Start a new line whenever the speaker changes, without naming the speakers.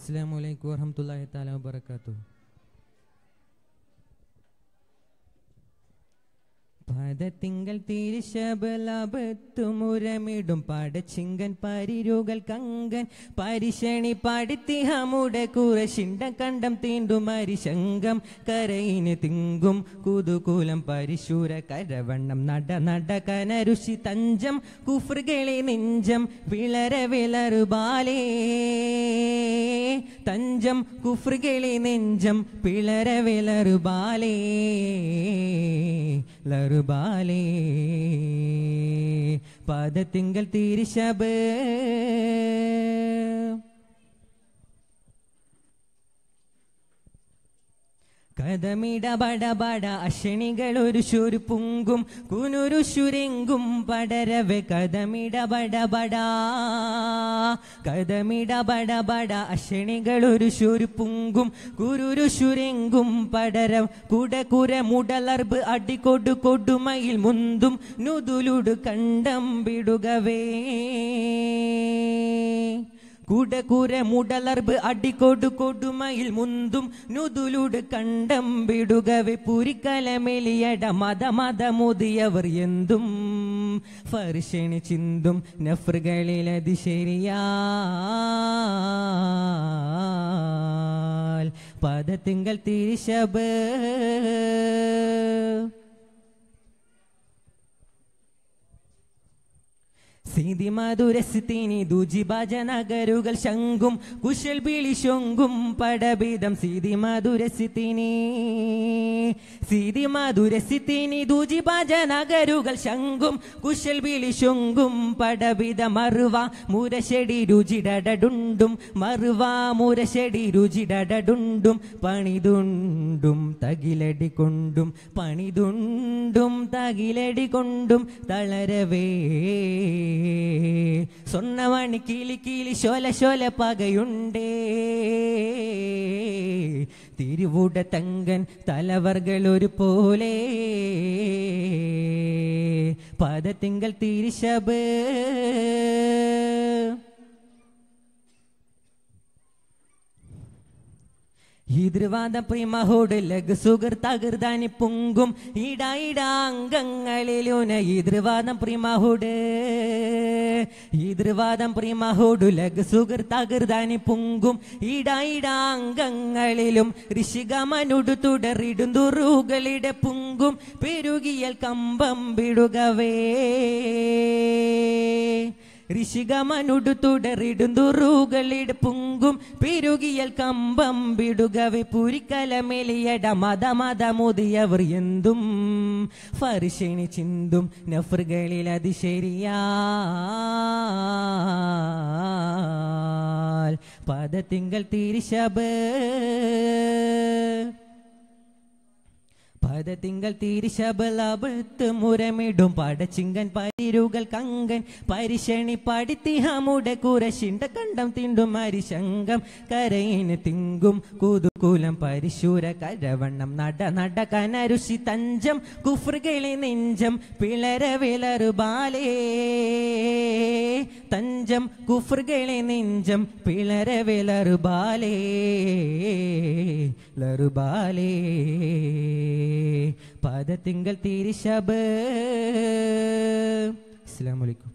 അസ്സാം വലൈക്കും വർഹമത്തല്ലാഹി താല വബർക്കാത്തു പദത്തിങ്കൾ തിരിശബലബത്തുമുരമിടും പടച്ചിങ്കൻ പരിരുകൾ കങ്കൻ പരിശണി പടുത്തി ഹമുടെ കുറശിണ്ട കണ്ടം തീണ്ടും അരിശങ്കം കരയിന് തിങ്കും കുതുകൂലം പരിശൂര കരവണ്ണം നട നട കനരുഷി തഞ്ചം കുഫ്രുകളെ നെഞ്ചം വിളര വിളറുബാലേ തഞ്ചം കുഫ്രുകളെ നെഞ്ചം പിളര വിളറുബാലേ ലറുബാലേ പദത്തിങ്കൽ തിരിശബ് കഥമിട ബട ബട അശണികൾ ഒരു ശുരു പുങ്കും കുനുരു ശുരെങ്കും പടരവെ കഥമിട ബട ബട കഥമിട ബട ബട അശണികൾ ഒരു ശുരു പുങ്കും കുരുരു ശുരെങ്കും പടരം കുട കുര മുടലർബ് അടികൊടു കൊടുമയിൽ മുന്തും നുതുലുടു കണ്ടം വിടുകവേ കുടകുര മുടലർബ് അടികൊടു കൊടുമയിൽ മുന്തും നുതുലുട് കണ്ടം വിടുകവെ പുരിക്കലമെലിയട മത മത മുതിയവർ എന്തും ഫർഷണി ചിന്തും നഫ്രുകളിലതി ശരിയാൽ പദത്തിങ്കൾ തിരിശബ് സീതി മധുരസിത്തിനി ദുജിബാജ നഗരുകൾ ശങ്കും കുശൽ ബിളിശൊങ്കും പടബീതം സീതി മധുരസിത്തിനി സീതി മധുരസിത്തിനി ദുജിബാജ നഗരുകൾ ശങ്കും കുശൽ ബിളിശൊങ്കും പടബീത മറുവ മുരശെടി രുചിടടുണ്ടും മറുവ മുരശെടി രുചിടടുണ്ടും പണിതുണ്ടും തകിലടി കൊണ്ടും പണിതുണ്ടും തകിലടി കൊണ്ടും തളരവേ சொன்னவனி கீழி கீழி சோல சோல பகையுண்டே തിരുവുട തങ്കൻ തലവർകൾ ഒരു പോലെ പദത്തിങ്കൽ തിരിശബ് ഈതൃവാദ പ്രിമഹോട് ലഘു സുഗർ തകർദാനി പൊങ്കും ഇട ഇട അംഗങ്ങളിലൂന ഈതൃവാദം പ്രിമഹോട് ഈതൃവാദം പ്രിമഹോടു ലഘു സുഗർ തകർദാനി പൊങ്കും ഇട ഇട അംഗങ്ങളിലും ഋഷികമനുടു തുടറിടുന്തുറുകളിടെ പൊങ്കും പെരുകിയൽ കമ്പം വിടുകവേ ഋഷികമനുടു തുടറിടുന്തുറുകളിട് പുങ്കും പെരുകിയൽ കമ്പം വിടുകവെ പുരിക്കലമെലിയട മത മത മുതിയവർ എന്തും ഫർഷണി ചിന്തും നഫ്രുകളിൽ അത് ശരിയാൽ പദത്തിങ്കൽ തിരിശബ് പദത്തിങ്കൾ തിരിശബലബത്ത് മുരമിടും പടച്ചിങ്കൻ പരിരുകൾ കങ്കൻ പരിശണി പടിത്തി ഹമുടെ കുറശിണ്ട കണ്ടം തിണ്ടും അരിശങ്കം കരയിന് തിങ്കും കുതുകൂലം പരിശൂര കരവണ്ണം നട നട കനരുഷി തഞ്ചം കുഫ്രുകളെ നെഞ്ചം പിളര വിളറുബാലേ തഞ്ചം കുഫ്രുകളെ നെഞ്ചം പിളര വിളറുബാലേ ലറുബാലേ പദത്തിങ്കൾ തിരിശബ് അസ്സലാമു അലൈക്കും